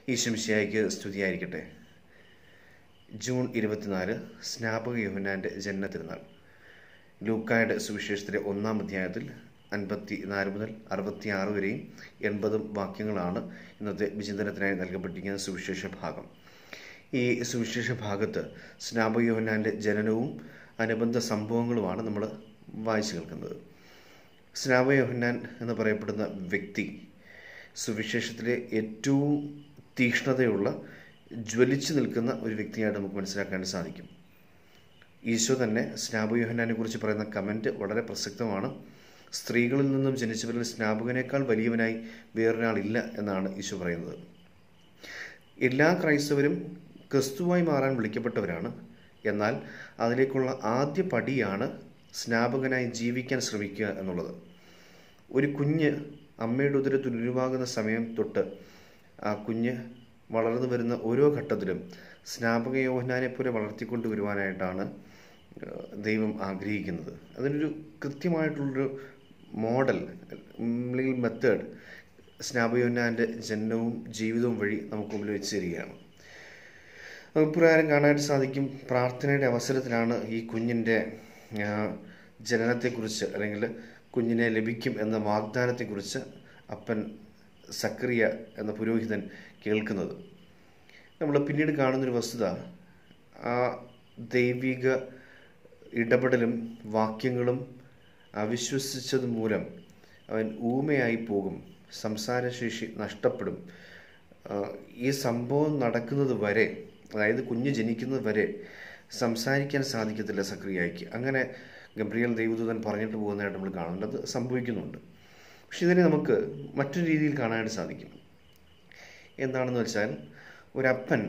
ഈശ്വമിശിയായിക്ക് സ്തുതിയായിരിക്കട്ടെ ജൂൺ ഇരുപത്തിനാല് സ്നാപക യോഹന്നാൻ്റെ ജന്മ തിരുനാൾ ലൂക്കായുടെ സുവിശേഷത്തിലെ ഒന്നാം അധ്യായത്തിൽ അൻപത്തി നാല് മുതൽ അറുപത്തി ആറ് വരെയും എൺപതും വാക്യങ്ങളാണ് ഇന്നത്തെ വിചിന്തനത്തിനായി നൽകപ്പെട്ടിരിക്കുന്ന സുവിശേഷ ഭാഗം ഈ സുവിശേഷ ഭാഗത്ത് സ്നാപക യോഹന്നാൻ്റെ ജനനവും അനുബന്ധ സംഭവങ്ങളുമാണ് നമ്മൾ വായിച്ചു കേൾക്കുന്നത് സ്നാപക യോഹന്നാൻ എന്ന് പറയപ്പെടുന്ന വ്യക്തി സുവിശേഷത്തിലെ ഏറ്റവും തീക്ഷ്ണതയുള്ള ജ്വലിച്ചു നിൽക്കുന്ന ഒരു വ്യക്തിയായിട്ട് നമുക്ക് മനസ്സിലാക്കാൻ സാധിക്കും ഈശോ തന്നെ സ്നാപക യോഹന്നാനെ കുറിച്ച് പറയുന്ന കമൻറ്റ് വളരെ പ്രസക്തമാണ് സ്ത്രീകളിൽ നിന്നും ജനിച്ചവരിൽ സ്നാപകനേക്കാൾ വലിയവനായി വേറൊരാളില്ല എന്നാണ് ഈശോ പറയുന്നത് എല്ലാ ക്രൈസ്തവരും ക്രിസ്തുവായി മാറാൻ വിളിക്കപ്പെട്ടവരാണ് എന്നാൽ അതിലേക്കുള്ള ആദ്യ പടിയാണ് സ്നാപകനായി ജീവിക്കാൻ ശ്രമിക്കുക എന്നുള്ളത് ഒരു കുഞ്ഞ് അമ്മയുടെ ഉദരത്തിൽ ഉരുവാകുന്ന സമയം തൊട്ട് ആ കുഞ്ഞ് വളർന്നു വരുന്ന ഓരോ ഘട്ടത്തിലും സ്നാപക യോഹനാനെ പോലെ വളർത്തിക്കൊണ്ട് വരുവാനായിട്ടാണ് ദൈവം ആഗ്രഹിക്കുന്നത് അതിനൊരു കൃത്യമായിട്ടുള്ളൊരു മോഡൽ അല്ലെങ്കിൽ മെത്തേഡ് സ്നാപയോന്നാൻ്റെ ജനനവും ജീവിതവും വഴി നമുക്ക് മുമ്പിൽ വെച്ച് തരികയാണ് ഇപ്രകാരം കാണാനായിട്ട് സാധിക്കും പ്രാർത്ഥനയുടെ അവസരത്തിലാണ് ഈ കുഞ്ഞിൻ്റെ ജനനത്തെക്കുറിച്ച് അല്ലെങ്കിൽ കുഞ്ഞിനെ ലഭിക്കും എന്ന വാഗ്ദാനത്തെക്കുറിച്ച് അപ്പൻ സക്രിയ എന്ന പുരോഹിതൻ കേൾക്കുന്നത് നമ്മൾ പിന്നീട് കാണുന്നൊരു വസ്തുത ആ ദൈവിക ഇടപെടലും വാക്യങ്ങളും അവിശ്വസിച്ചത് മൂലം അവൻ ഊമയായി പോകും സംസാരശേഷി നഷ്ടപ്പെടും ഈ സംഭവം നടക്കുന്നത് വരെ അതായത് കുഞ്ഞ് ജനിക്കുന്നത് വരെ സംസാരിക്കാൻ സാധിക്കത്തില്ല സക്രിയയ്ക്ക് അങ്ങനെ ഗംഭീരൽ ദൈവദൂതൻ പറഞ്ഞിട്ട് പോകുന്നതായിട്ട് നമ്മൾ കാണുന്നുണ്ട് അത് സംഭവിക്കുന്നുണ്ട് പക്ഷെ ഇതിനെ നമുക്ക് മറ്റൊരു രീതിയിൽ കാണാനായിട്ട് സാധിക്കും എന്താണെന്ന് വെച്ചാൽ ഒരപ്പൻ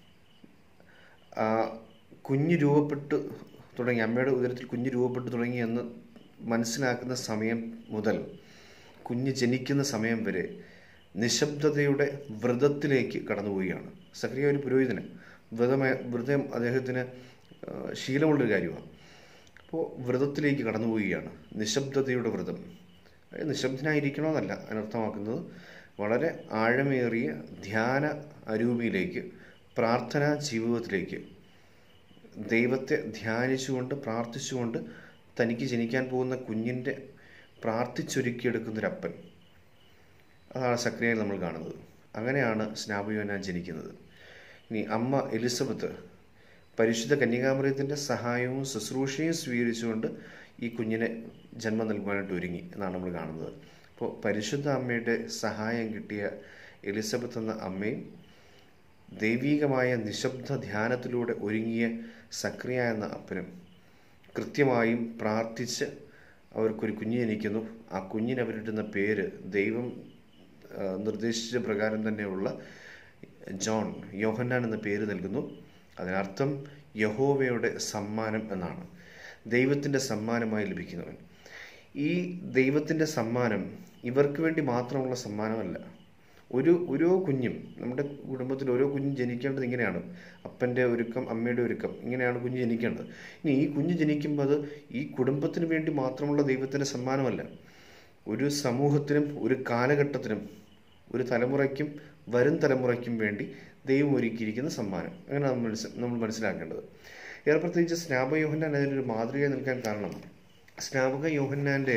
കുഞ്ഞ് രൂപപ്പെട്ട് തുടങ്ങി അമ്മയുടെ ഉദരത്തിൽ കുഞ്ഞ് രൂപപ്പെട്ട് തുടങ്ങി എന്ന് മനസ്സിലാക്കുന്ന സമയം മുതൽ കുഞ്ഞ് ജനിക്കുന്ന സമയം വരെ നിശബ്ദതയുടെ വ്രതത്തിലേക്ക് കടന്നുപോവുകയാണ് സക്രിയ ഒരു പുരോഹിതന് വ്രതമായ വ്രതം അദ്ദേഹത്തിന് ശീലമുള്ളൊരു കാര്യമാണ് അപ്പോൾ വ്രതത്തിലേക്ക് കടന്നു പോവുകയാണ് നിശബ്ദതയുടെ വ്രതം നിശബ്ദനായിരിക്കണമെന്നല്ല അനർത്ഥമാക്കുന്നത് വളരെ ആഴമേറിയ ധ്യാന അരൂപിയിലേക്ക് പ്രാർത്ഥനാ ജീവിതത്തിലേക്ക് ദൈവത്തെ ധ്യാനിച്ചുകൊണ്ട് പ്രാർത്ഥിച്ചുകൊണ്ട് തനിക്ക് ജനിക്കാൻ പോകുന്ന കുഞ്ഞിൻ്റെ പ്രാർത്ഥിച്ചൊരുക്കിയെടുക്കുന്നൊരപ്പൻ അതാണ് സക്രിയയിൽ നമ്മൾ കാണുന്നത് അങ്ങനെയാണ് സ്നാപയോന ജനിക്കുന്നത് ഇനി അമ്മ എലിസബത്ത് പരിശുദ്ധ കന്യകാമറിയത്തിൻ്റെ സഹായവും ശുശ്രൂഷയും സ്വീകരിച്ചുകൊണ്ട് ഈ കുഞ്ഞിനെ ജന്മം നൽകുവാനായിട്ട് ഒരുങ്ങി എന്നാണ് നമ്മൾ കാണുന്നത് അപ്പോൾ പരിശുദ്ധ അമ്മയുടെ സഹായം കിട്ടിയ എലിസബത്ത് എന്ന അമ്മയും ദൈവീകമായ നിശബ്ദ ധ്യാനത്തിലൂടെ ഒരുങ്ങിയ സക്രിയ എന്ന അപ്പനും കൃത്യമായും പ്രാർത്ഥിച്ച് അവർക്കൊരു കുഞ്ഞ് ജനിക്കുന്നു ആ കുഞ്ഞിന് അവരിടുന്ന പേര് ദൈവം നിർദ്ദേശിച്ച പ്രകാരം തന്നെയുള്ള ജോൺ യോഹന്നാൻ എന്ന പേര് നൽകുന്നു അതിനർത്ഥം യഹോവയുടെ സമ്മാനം എന്നാണ് ദൈവത്തിൻ്റെ സമ്മാനമായി ലഭിക്കുന്നവൻ ഈ ദൈവത്തിൻ്റെ സമ്മാനം ഇവർക്ക് വേണ്ടി മാത്രമുള്ള സമ്മാനമല്ല ഒരു ഓരോ കുഞ്ഞും നമ്മുടെ കുടുംബത്തിൽ ഓരോ കുഞ്ഞും ജനിക്കേണ്ടത് ഇങ്ങനെയാണ് അപ്പൻ്റെ ഒരുക്കം അമ്മയുടെ ഒരുക്കം ഇങ്ങനെയാണ് കുഞ്ഞ് ജനിക്കേണ്ടത് ഇനി ഈ കുഞ്ഞ് ജനിക്കുമ്പോൾ അത് ഈ കുടുംബത്തിന് വേണ്ടി മാത്രമുള്ള ദൈവത്തിൻ്റെ സമ്മാനമല്ല ഒരു സമൂഹത്തിനും ഒരു കാലഘട്ടത്തിനും ഒരു തലമുറയ്ക്കും വരും തലമുറയ്ക്കും വേണ്ടി ദൈവം ഒരുക്കിയിരിക്കുന്ന സമ്മാനം അങ്ങനെ നമ്മൾ നമ്മൾ മനസ്സിലാക്കേണ്ടത് ഏറെ പ്രത്യേകിച്ച് സ്നാപക യോഹന്നാൻ അതിനൊരു മാതൃകയായി നിൽക്കാൻ കാരണം സ്നാപക യോഹന്നാൻ്റെ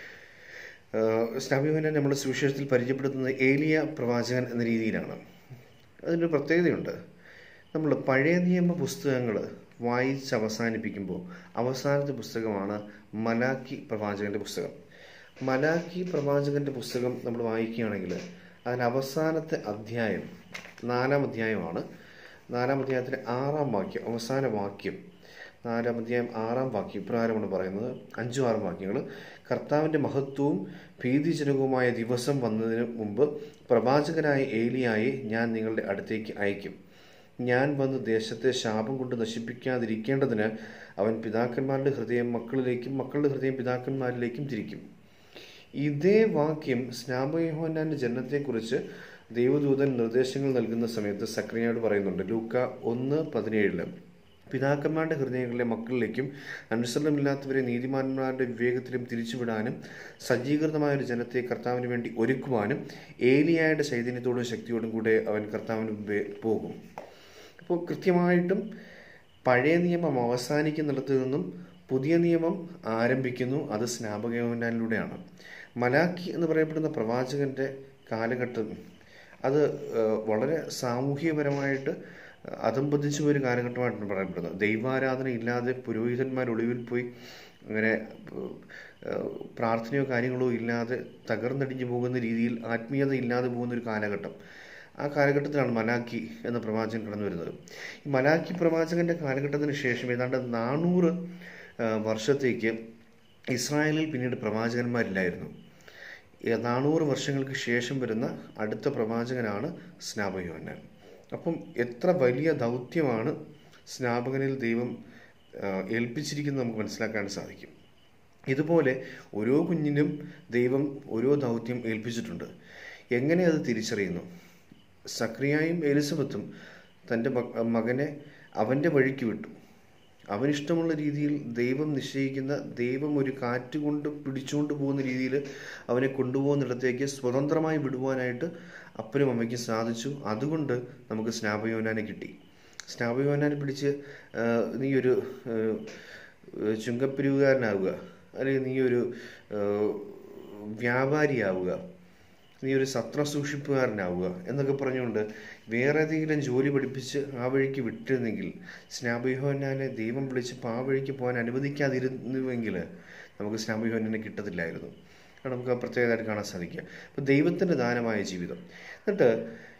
സ്നാപക യോഹന്നാൻ നമ്മൾ സുവിശേഷത്തിൽ പരിചയപ്പെടുത്തുന്നത് ഏലിയ പ്രവാചകൻ എന്ന രീതിയിലാണ് അതിനൊരു പ്രത്യേകതയുണ്ട് നമ്മൾ പഴയ നിയമ പുസ്തകങ്ങൾ വായിച്ച് അവസാനിപ്പിക്കുമ്പോൾ അവസാനത്തെ പുസ്തകമാണ് മലാക്കി പ്രവാചകൻ്റെ പുസ്തകം മലാക്കി പ്രവാചകൻ്റെ പുസ്തകം നമ്മൾ വായിക്കുകയാണെങ്കിൽ അതിന് അവസാനത്തെ അധ്യായം നാലാം അധ്യായമാണ് നാലാം അധ്യായത്തിലെ ആറാം വാക്യം അവസാന വാക്യം നാലാം അധ്യായം ആറാം വാക്യം ഇപ്രകാരമാണ് പറയുന്നത് അഞ്ചും ആറും വാക്യങ്ങൾ കർത്താവിൻ്റെ മഹത്വവും ഭീതിജനകവുമായ ദിവസം വന്നതിന് മുമ്പ് പ്രവാചകനായ ഏലിയായി ഞാൻ നിങ്ങളുടെ അടുത്തേക്ക് അയക്കും ഞാൻ വന്ന് ദേശത്തെ ശാപം കൊണ്ട് നശിപ്പിക്കാതിരിക്കേണ്ടതിന് അവൻ പിതാക്കന്മാരുടെ ഹൃദയം മക്കളിലേക്കും മക്കളുടെ ഹൃദയം പിതാക്കന്മാരിലേക്കും തിരിക്കും ഇതേ വാക്യം സ്നാപയോഹന്നാൻ്റെ ജനനത്തെക്കുറിച്ച് ദൈവദൂതൻ നിർദ്ദേശങ്ങൾ നൽകുന്ന സമയത്ത് സക്രിയയോട് പറയുന്നുണ്ട് ലൂക്ക ഒന്ന് പതിനേഴില് പിതാക്കന്മാരുടെ ഹൃദയങ്ങളിലെ മക്കളിലേക്കും അനുസരണമില്ലാത്തവരെ നീതിമാന്മാരുടെ വിവേകത്തിലും തിരിച്ചുവിടാനും സജ്ജീകൃതമായ ഒരു ജനത്തെ കർത്താവിന് വേണ്ടി ഒരുക്കുവാനും ഏലിയായുടെ ചൈതന്യത്തോടും ശക്തിയോടും കൂടെ അവൻ കർത്താവിന് മുമ്പേ പോകും അപ്പോൾ കൃത്യമായിട്ടും പഴയ നിയമം അവസാനിക്കുന്നിടത്ത് നിന്നും പുതിയ നിയമം ആരംഭിക്കുന്നു അത് സ്നാപകയോനാനിലൂടെയാണ് മലാക്കി എന്ന് പറയപ്പെടുന്ന പ്രവാചകന്റെ കാലഘട്ടം അത് ഏഹ്, വളരെ സാമൂഹികപരമായിട്ട് അധംപതിച്ച ഒരു കാലഘട്ടമായിട്ടാണ് പറയപ്പെടുന്നത് ദൈവാരാധന ഇല്ലാതെ പുരോഹിതന്മാർ ഒളിവിൽ പോയി അങ്ങനെ ഏഹ്, പ്രാർത്ഥനയോ കാര്യങ്ങളോ ഇല്ലാതെ തകർന്നടിഞ്ഞു പോകുന്ന രീതിയിൽ ആത്മീയത ഇല്ലാതെ പോകുന്ന ഒരു കാലഘട്ടം ആ കാലഘട്ടത്തിലാണ് മലാക്കി എന്ന പ്രവാചകൻ കടന്നു വരുന്നത് ഈ മലാക്കി പ്രവാചകന്റെ കാലഘട്ടത്തിന് ശേഷം ഏതാണ്ട് നാനൂറ് വർഷത്തേക്ക് ഇസ്രായേലിൽ പിന്നീട് പ്രവാചകന്മാരില്ലായിരുന്നു ഈ നാനൂറ് വർഷങ്ങൾക്ക് ശേഷം വരുന്ന അടുത്ത പ്രവാചകനാണ് സ്നാപയോഹന്നാൻ അപ്പം എത്ര വലിയ ദൗത്യമാണ് സ്നാപകനിൽ ദൈവം ആ, ഏൽപ്പിച്ചിരിക്കുന്നത് നമുക്ക് മനസ്സിലാക്കാൻ സാധിക്കും ഇതുപോലെ ഓരോ കുഞ്ഞിനും ദൈവം ഓരോ ദൗത്യം ഏൽപ്പിച്ചിട്ടുണ്ട് എങ്ങനെ അത് തിരിച്ചറിയുന്നു സക്രിയായും എലിസബത്തും തൻ്റെ മക- മകനെ അവൻ്റെ വഴിക്ക് വിട്ടു അവനിഷ്ടമുള്ള രീതിയിൽ ദൈവം നിശ്ചയിക്കുന്ന ദൈവം ഒരു കാറ്റ് കൊണ്ട് പിടിച്ചുകൊണ്ട് പോകുന്ന രീതിയിൽ അവനെ കൊണ്ടുപോകുന്നിടത്തേക്ക് സ്വതന്ത്രമായി വിടുവാനായിട്ട് അപ്പനും അമ്മയ്ക്കും സാധിച്ചു അതുകൊണ്ട് നമുക്ക് സ്നാപയോനാനെ കിട്ടി സ്നാപയോനാനെ പിടിച്ച് ആ, നീ ഒരു ആ, ചുങ്കപ്പിരിവുകാരനാവുക അല്ലെങ്കിൽ നീ ഒരു ആ, വ്യാപാരിയാവുക നീ ഒരു സത്ര സൂക്ഷിപ്പുകാരനാവുക എന്നൊക്കെ പറഞ്ഞുകൊണ്ട് വേറെ ഏതെങ്കിലും ജോലി പഠിപ്പിച്ച് ആ വഴിക്ക് വിട്ടിരുന്നെങ്കിൽ സ്നാബിഹോനാനെ ദൈവം വിളിച്ചപ്പോൾ ആ വഴിക്ക് പോകാൻ അനുവദിക്കാതിരുന്നുവെങ്കിൽ നമുക്ക് സ്നാബിഹോനെ കിട്ടത്തില്ലായിരുന്നു അത് നമുക്ക് പ്രത്യേകമായിട്ട് കാണാൻ സാധിക്കുക അപ്പോൾ ദൈവത്തിൻ്റെ ദാനമായ ജീവിതം എന്നിട്ട്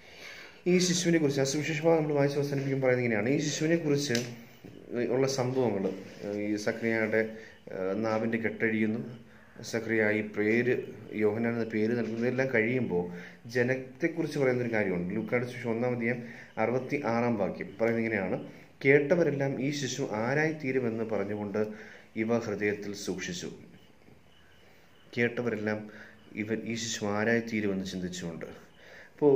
ഈ ശിശുവിനെ കുറിച്ച് ആ സുവിശേഷഭാഗം നമ്മൾ വായിച്ച് അവസാനിപ്പിക്കും പറയുന്നത് ഇങ്ങനെയാണ് ഈ ശിശുവിനെ കുറിച്ച് ഉള്ള സംഭവങ്ങൾ ഈ സക്രിയയുടെ നാവിൻ്റെ കെട്ടഴിയുന്നു സക്രിയ ഈ പേര് യോഹനാൻ എന്ന പേര് നൽകുന്നതെല്ലാം കഴിയുമ്പോൾ ജനത്തെക്കുറിച്ച് പറയുന്ന ഒരു കാര്യമുണ്ട് ലൂക്കാട് ശിശു ഒന്നാം അധ്യായം അറുപത്തി ആറാം വാക്യം പറയുന്നത് ഇങ്ങനെയാണ് കേട്ടവരെല്ലാം ഈ ശിശു ആരായി തീരുമെന്ന് പറഞ്ഞുകൊണ്ട് ഇവ ഹൃദയത്തിൽ സൂക്ഷിച്ചു കേട്ടവരെല്ലാം ഇവൻ ഈ ശിശു ആരായി തീരുമെന്ന് ചിന്തിച്ചുകൊണ്ട് അപ്പോൾ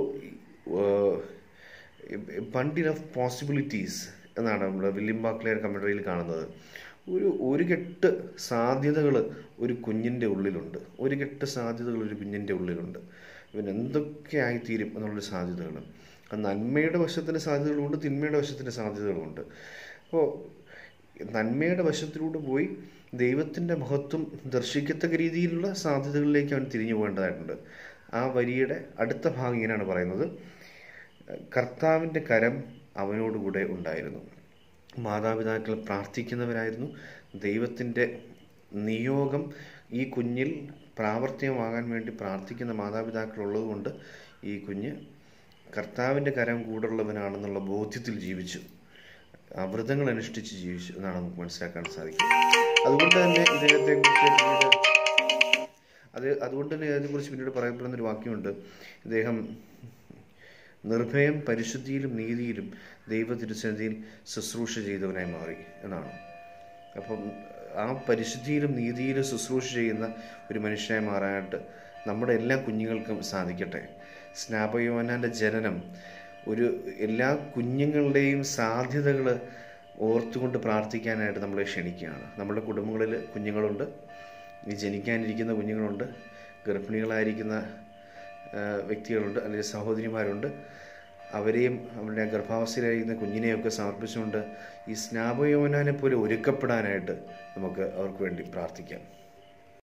ബണ്ടിൽ ഓഫ് പോസിബിലിറ്റീസ് എന്നാണ് നമ്മൾ വില്യം ബാക്ലെയർ കമൻട്രിയിൽ കാണുന്നത് ഒരു ഒരു കെട്ട് സാധ്യതകൾ ഒരു കുഞ്ഞിൻ്റെ ഉള്ളിലുണ്ട് ഒരു കെട്ട് സാധ്യതകൾ ഒരു കുഞ്ഞിൻ്റെ ഉള്ളിലുണ്ട് ഇവൻ എന്തൊക്കെ ആയിത്തീരും എന്നുള്ളൊരു സാധ്യതകൾ അത് നന്മയുടെ വശത്തിൻ്റെ സാധ്യതകളുമുണ്ട് തിന്മയുടെ വശത്തിൻ്റെ സാധ്യതകളുമുണ്ട് അപ്പോൾ നന്മയുടെ വശത്തിലൂടെ പോയി ദൈവത്തിൻ്റെ മഹത്വം ദർശിക്കത്തക്ക രീതിയിലുള്ള സാധ്യതകളിലേക്ക് അവൻ തിരിഞ്ഞു പോകേണ്ടതായിട്ടുണ്ട് ആ വരിയുടെ അടുത്ത ഭാഗം ഇങ്ങനെയാണ് പറയുന്നത് കർത്താവിൻ്റെ കരം അവനോടുകൂടെ ഉണ്ടായിരുന്നു മാതാപിതാക്കൾ പ്രാർത്ഥിക്കുന്നവരായിരുന്നു ദൈവത്തിൻ്റെ നിയോഗം ഈ കുഞ്ഞിൽ പ്രാവർത്തികമാകാൻ വേണ്ടി പ്രാർത്ഥിക്കുന്ന മാതാപിതാക്കൾ ഉള്ളതുകൊണ്ട് ഈ കുഞ്ഞ് കർത്താവിൻ്റെ കരം കൂടുള്ളവനാണെന്നുള്ള ബോധ്യത്തിൽ ജീവിച്ചു ആ വ്രതങ്ങൾ അനുഷ്ഠിച്ച് ജീവിച്ചു എന്നാണ് നമുക്ക് മനസ്സിലാക്കാൻ സാധിക്കും അതുകൊണ്ട് തന്നെ ഇദ്ദേഹത്തെ കുറിച്ച് പിന്നീട് അത് അതുകൊണ്ട് തന്നെ ഇതിനെക്കുറിച്ച് പിന്നീട് പറയപ്പെടുന്ന ഒരു വാക്യമുണ്ട് ഇദ്ദേഹം നിർഭയം പരിശുദ്ധിയിലും നീതിയിലും ദൈവ തിരുസന്നിധിയിൽ ശുശ്രൂഷ ചെയ്തവനായി മാറി എന്നാണ് അപ്പം ആ പരിശുദ്ധിയിലും നീതിയിലും ശുശ്രൂഷ ചെയ്യുന്ന ഒരു മനുഷ്യനായി മാറാനായിട്ട് നമ്മുടെ എല്ലാ കുഞ്ഞുങ്ങൾക്കും സാധിക്കട്ടെ സ്നാപയോനാൻ്റെ ജനനം ഒരു എല്ലാ കുഞ്ഞുങ്ങളുടെയും സാധ്യതകൾ ഓർത്തുകൊണ്ട് പ്രാർത്ഥിക്കാനായിട്ട് നമ്മളെ ക്ഷണിക്കുകയാണ് നമ്മുടെ കുടുംബങ്ങളിൽ കുഞ്ഞുങ്ങളുണ്ട് ഈ ജനിക്കാനിരിക്കുന്ന കുഞ്ഞുങ്ങളുണ്ട് ഗർഭിണികളായിരിക്കുന്ന ആ, വ്യക്തികളുണ്ട് അല്ലെങ്കിൽ സഹോദരിമാരുണ്ട് അവരെയും അവരുടെ ഗർഭാവസ്ഥയിലായിരിക്കുന്ന കുഞ്ഞിനെയൊക്കെ സമർപ്പിച്ചുകൊണ്ട് ഈ സ്നാപയോനാനെ പോലെ ഒരുക്കപ്പെടാനായിട്ട് നമുക്ക് അവർക്ക് വേണ്ടി പ്രാർത്ഥിക്കാം